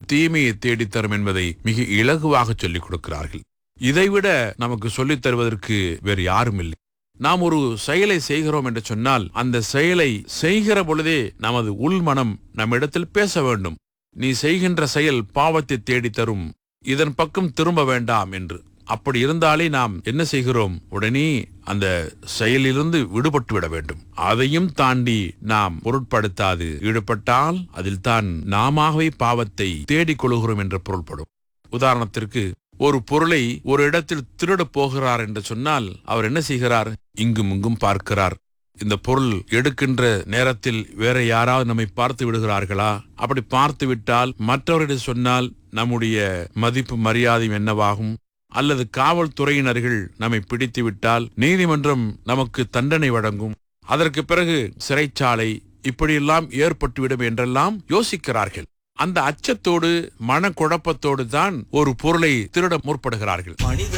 தீமையை தேடித்தரும் என்பதை மிக இலகுவாக சொல்லிக் கொடுக்கிறார்கள் இதைவிட நமக்கு சொல்லித் தருவதற்கு வேறு யாரும் இல்லை நாம் ஒரு செயலை செய்கிறோம் என்று சொன்னால் அந்த செயலை செய்கிற பொழுதே நமது உள்மனம் நம்மிடத்தில் பேச வேண்டும் நீ செய்கின்ற செயல் பாவத்தை தேடித் தரும் இதன் பக்கம் திரும்ப வேண்டாம் என்று அப்படி இருந்தாலே நாம் என்ன செய்கிறோம் உடனே அந்த செயலிலிருந்து விடுபட்டு விட வேண்டும் அதையும் தாண்டி நாம் பொருட்படுத்தாது ஈடுபட்டால் அதில் தான் நாமாகவே பாவத்தை தேடிக் கொள்கிறோம் என்று பொருள்படும் உதாரணத்திற்கு ஒரு பொருளை ஒரு இடத்தில் திருடப் போகிறார் என்று சொன்னால் அவர் என்ன செய்கிறார் இங்கும் இங்கும் பார்க்கிறார் இந்த பொருள் எடுக்கின்ற நேரத்தில் வேற யாராவது நம்மை பார்த்து விடுகிறார்களா அப்படி பார்த்து விட்டால் மற்றவரிடம் சொன்னால் நம்முடைய மதிப்பு மரியாதை என்னவாகும் அல்லது காவல்துறையினர்கள் நம்மை பிடித்து விட்டால் நீதிமன்றம் நமக்கு தண்டனை வழங்கும் அதற்கு பிறகு சிறைச்சாலை இப்படியெல்லாம் ஏற்பட்டுவிடும் என்றெல்லாம் யோசிக்கிறார்கள் அந்த அச்சத்தோடு மனக்குழப்பத்தோடு தான் ஒரு பொருளை திருட முற்படுகிறார்கள் மனித